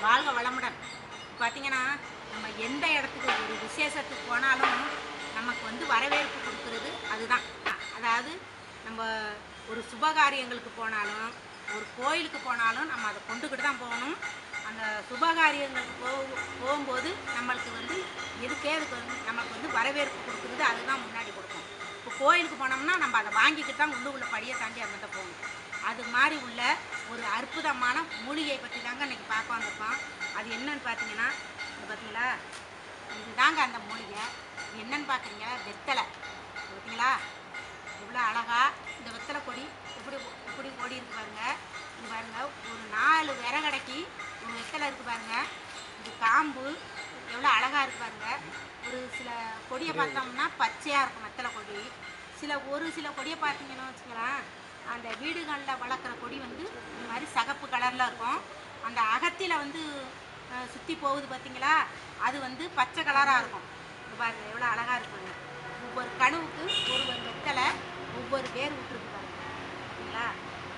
வாழ்க வளமுடன் பார்த்தீங்கன்னா நம்ம எந்த இடத்துக்கு ஒரு விசேஷத்துக்கு போனாலும் நமக்கு வந்து வரவேற்பு கொடுக்கறது அதுதான் அதாவது நம்ம ஒரு சுபகாரியங்களுக்கு போனாலும் ஒரு கோயிலுக்கு போனாலும் நம்ம அதை கொண்டுக்கிட்டு தான் போகணும் அந்த சுபகாரியங்களுக்கு போ போகும்போது நம்மளுக்கு வந்து எதுக்கே அதுக்கு வந்து நமக்கு வந்து வரவேற்பு கொடுக்குறது அதுதான் முன்னாடி கொடுக்கும் இப்போ கோயிலுக்கு போனோம்னா நம்ம அதை வாங்கிக்கிட்டு தான் உள்ளுக்குள்ள படியை தாண்டி அங்கிட்ட போகணும் அது மாதிரி உள்ள ஒரு அற்புதமான மூலிகை பற்றி தாங்க இன்னைக்கு பார்க்க வந்திருக்கோம் அது என்னன்னு பார்த்தீங்கன்னா இது பார்த்தீங்களா இதுதாங்க அந்த மூலிகை இது என்னன்னு பார்க்குறீங்க வெத்தலை இது பார்த்தீங்களா எவ்வளோ அழகா இந்த வெத்தலை கொடி எப்படி எப்படி ஓடி இருக்கு பாருங்க இது பாருங்க ஒரு நாலு விறகடைக்கு ஒரு வெத்தலை இருக்கு பாருங்க இது காம்பு எவ்வளோ அழகா இருக்கு பாருங்க ஒரு சில கொடியை பார்த்தோம்னா பச்சையாக இருக்கும் வெத்தலை கொடி சில ஒரு சில கொடியை பார்த்தீங்கன்னா வச்சுக்கலாம் அந்த வீடுகளில் வளர்க்குற கொடி வந்து இந்த மாதிரி சகப்பு கலரில் இருக்கும் அந்த அகத்தியில் வந்து சுற்றி போகுது பார்த்தீங்களா அது வந்து பச்சை கலராக இருக்கும் இது பாருங்க எவ்வளோ அழகாக இருக்குங்க ஒவ்வொரு கனவுக்கு ஒவ்வொரு வெத்தலை ஒவ்வொரு பேர் விட்டுருக்கு பாருங்க சரிங்களா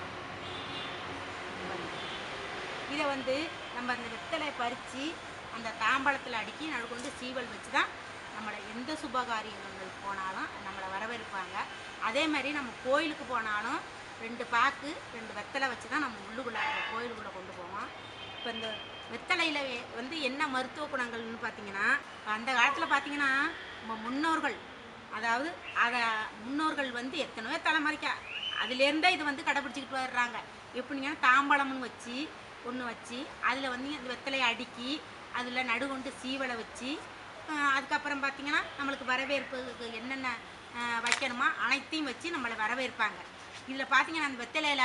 இதை வந்து நம்ம அந்த வெத்தலை பறித்து அந்த தாம்பழத்தில் அடுக்கி நடுக்கு வந்து சீவல் வச்சு தான் நம்மளை எந்த சுபகாரியங்கள் போனாலும் நம்மளை வரவேற்பாங்க அதே மாதிரி நம்ம கோயிலுக்கு போனாலும் ரெண்டு பாக்கு ரெண்டு வெத்தலை வச்சு தான் நம்ம உள்ளுக்குள்ளே அந்த கோயிலுக்குள்ளே கொண்டு போவோம் இப்போ இந்த வெத்தலையில் வந்து என்ன மருத்துவ குணங்கள்னு பார்த்தீங்கன்னா அந்த காலத்தில் பார்த்தீங்கன்னா நம்ம முன்னோர்கள் அதாவது அதை முன்னோர்கள் வந்து எத்தனையோ தலைமுறைக்கு அதுலேருந்தே இது வந்து கடைப்பிடிச்சிக்கிட்டு வர்றாங்க எப்படிங்கன்னா தாம்பழம்னு வச்சு ஒன்று வச்சு அதில் வந்து அந்த வெத்தலையை அடுக்கி அதில் நடுகொண்டு சீவலை வச்சு ஆஹ் அதுக்கப்புறம் பார்த்தீங்கன்னா நம்மளுக்கு வரவேற்புக்கு என்னென்ன ஆஹ் வைக்கணுமோ அனைத்தையும் வச்சு நம்மளை வரவேற்பாங்க இதில் பார்த்தீங்கன்னா அந்த வெத்தலையில்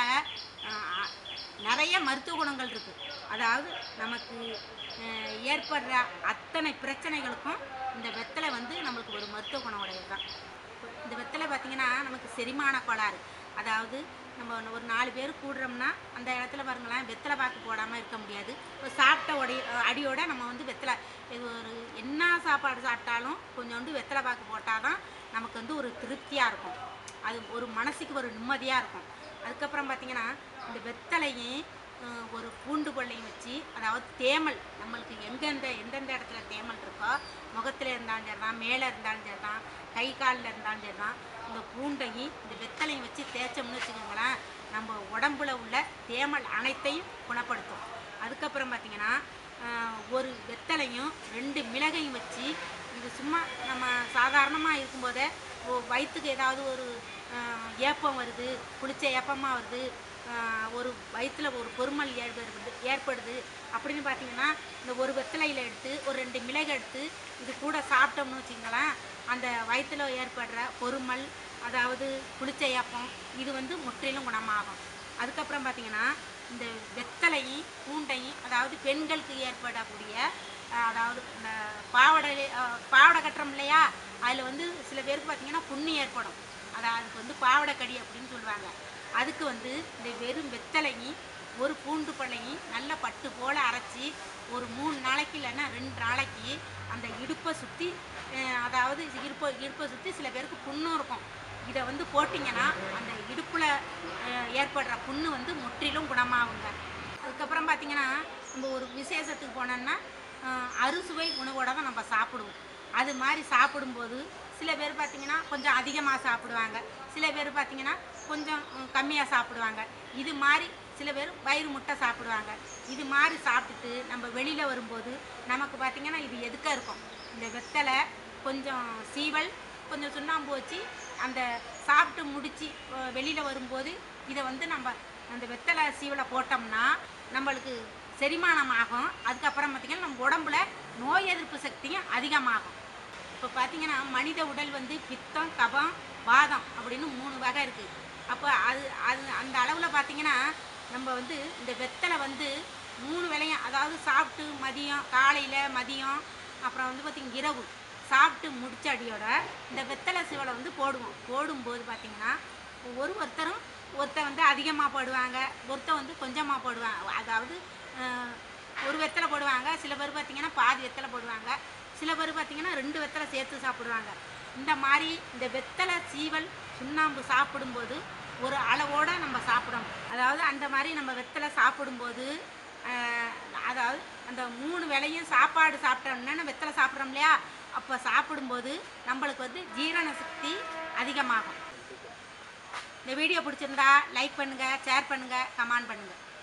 ஆஹ் நிறைய மருத்துவ குணங்கள் இருக்குது அதாவது நமக்கு ஆஹ் ஏற்படுற அத்தனை பிரச்சனைகளுக்கும் இந்த வெத்தலை வந்து நம்மளுக்கு ஒரு மருத்துவ குணம் உடையது தான் இந்த வெத்தலை பார்த்தீங்கன்னா நமக்கு செரிமான கோளாறு அதாவது நம்ம ஒரு நாலு பேர் கூடுறோம்னா அந்த இடத்துல பாருங்களேன் வெத்தலை பாக்கு போடாமல் இருக்க முடியாது இப்போ சாப்பிட்ட உடைய அடியோட நம்ம வந்து வெத்தலை இது ஒரு என்ன சாப்பாடு சாப்பிட்டாலும் கொஞ்சோண்டு வெத்தலை பாக்கு போட்டால் தான் நமக்கு வந்து ஒரு திருப்தியாக இருக்கும் அது ஒரு மனசுக்கு ஒரு நிம்மதியாக இருக்கும் அதுக்கப்புறம் பார்த்தீங்கன்னா இந்த வெத்தலையும் அஹ், ஒரு பூண்டு கொள்ளையும் வச்சு அதாவது தேமல் நம்மளுக்கு எங்கெந்த எந்தெந்த இடத்துல தேமல் இருக்கோ முகத்தில் இருந்தாலும் சரி தான் மேலே இருந்தாலும் சரி தான் கை காலில் இருந்தாலும் சரி தான் இந்த பூண்டையும் இந்த வெத்தலையும் வச்சு தேய்ச்சோம்னு வச்சுக்கோங்களேன் நம்ம உடம்புல உள்ள தேமல் அனைத்தையும் குணப்படுத்தும் அதுக்கப்புறம் பார்த்தீங்கன்னா ஆஹ், ஒரு வெத்தலையும் ரெண்டு மிளகையும் வச்சு இது சும்மா நம்ம சாதாரணமாக இருக்கும்போதே ஓ- வயிற்றுக்கு ஏதாவது ஒரு ஆஹ், ஏப்பம் வருது குளிச்ச ஏப்பமாக வருது ஆஹ், ஒரு வயிற்றுல ஒரு பொறுமல் ஏற்படுது ஏற்படுது அப்படின்னு பார்த்தீங்கன்னா இந்த ஒரு வெத்தலையில் எடுத்து ஒரு ரெண்டு மிளகு எடுத்து இது கூட சாப்பிட்டோம்னு வச்சுங்களேன் அந்த வயிற்றுல ஏற்படுற பொறுமல் அதாவது புளிச்ச ஏப்பம் இது வந்து முற்றிலும் குணமாகும் அதுக்கப்புறம் பார்த்தீங்கன்னா இந்த வெத்தலையும் பூண்டையும் அதாவது பெண்களுக்கு ஏற்படக்கூடிய அஹ், அதாவது இந்த பாவாடை அஹ், பாவாடை கட்டுறோம் இல்லையா அதில் வந்து சில பேருக்கு பார்த்தீங்கன்னா புண்ணு ஏற்படும் அதாவது அதுக்கு வந்து பாவாடை கடி அப்படின்னு சொல்லுவாங்க அதுக்கு வந்து இந்த வெறும் வெத்தலையும் ஒரு பூண்டு பழையும் நல்ல பட்டு போல் அரைச்சி ஒரு மூணு நாளைக்கு இல்லைன்னா ரெண்டு நாளைக்கு அந்த இடுப்பை சுற்றி அதாவது இடுப்பை இடுப்பை சுற்றி சில பேருக்கு புண்ணும் இருக்கும் இதை வந்து போட்டிங்கன்னா அந்த இடுப்பில் ஏற்படுற புண்ணு வந்து முற்றிலும் குணமாகுங்க அதுக்கப்புறம் பார்த்தீங்கன்னா நம்ம ஒரு விசேஷத்துக்கு போனோம்னா அஹ், அறுசுவை உணவோட தான் நம்ம சாப்பிடுவோம் அது மாதிரி சாப்பிடும்போது சில பேர் பார்த்தீங்கன்னா கொஞ்சம் அதிகமாக சாப்பிடுவாங்க சில பேர் பார்த்தீங்கன்னா கொஞ்சம் கம்மியாக சாப்பிடுவாங்க இது மாதிரி சில பேர் வயிறு முட்டை சாப்பிடுவாங்க இது மாதிரி சாப்பிட்டுட்டு நம்ம வெளியில் வரும்போது நமக்கு பார்த்தீங்கன்னா இது எதுக்க இருக்கும் இந்த வெத்தலை கொஞ்சம் சீவல் கொஞ்சம் சுண்ணாம்பு வச்சு அந்த சாப்பிட்டு முடித்து வெளியில் வரும்போது இதை வந்து நம்ம அந்த வெத்தலை சீவலை போட்டோம்னா நம்மளுக்கு செரிமானம் ஆகும் அதுக்கப்புறம் பார்த்திங்கன்னா நம்ம உடம்புல நோய் எதிர்ப்பு சக்தியும் அதிகமாகும் இப்போ பார்த்தீங்கன்னா மனித உடல் வந்து பித்தம் கபம் வாதம் அப்படின்னு மூணு வகை இருக்குது அப்போ அது அது அந்த அளவில் பார்த்தீங்கன்னா நம்ம வந்து இந்த வெத்தலை வந்து மூணு வேளையும் அதாவது சாப்பிட்டு மதியம் காலையில் மதியம் அப்புறம் வந்து பார்த்திங்க இரவு சாப்பிட்டு முடிச்ச அடியோட இந்த வெத்தலை சிவலை வந்து போடுவோம் போடும்போது பார்த்திங்கன்னா ஒரு ஒருத்தரும் ஒருத்தர் வந்து அதிகமாக போடுவாங்க ஒருத்தர் வந்து கொஞ்சமாக போடுவாங்க அதாவது அஹ், ஒரு வெத்தலை போடுவாங்க சில பேர் பார்த்திங்கன்னா பாதி வெத்தலை போடுவாங்க சில பேர் பார்த்திங்கன்னா ரெண்டு வெத்தலை சேர்த்து சாப்பிடுவாங்க இந்த மாதிரி இந்த வெத்தலை சீவல் சுண்ணாம்பு சாப்பிடும்போது ஒரு அளவோட நம்ம சாப்பிடணும் அதாவது அந்த மாதிரி நம்ம வெத்தலை சாப்பிடும்போது ஆஹ், அதாவது அந்த மூணு வேளையும் சாப்பாடு சாப்பிட்டோம்னா வெத்தலை சாப்பிட்றோம் இல்லையா அப்போ சாப்பிடும்போது நம்மளுக்கு வந்து ஜீரண சக்தி அதிகமாகும் இந்த வீடியோ பிடிச்சிருந்தா லைக் பண்ணுங்கள் ஷேர் பண்ணுங்கள் கமெண்ட் பண்ணுங்கள்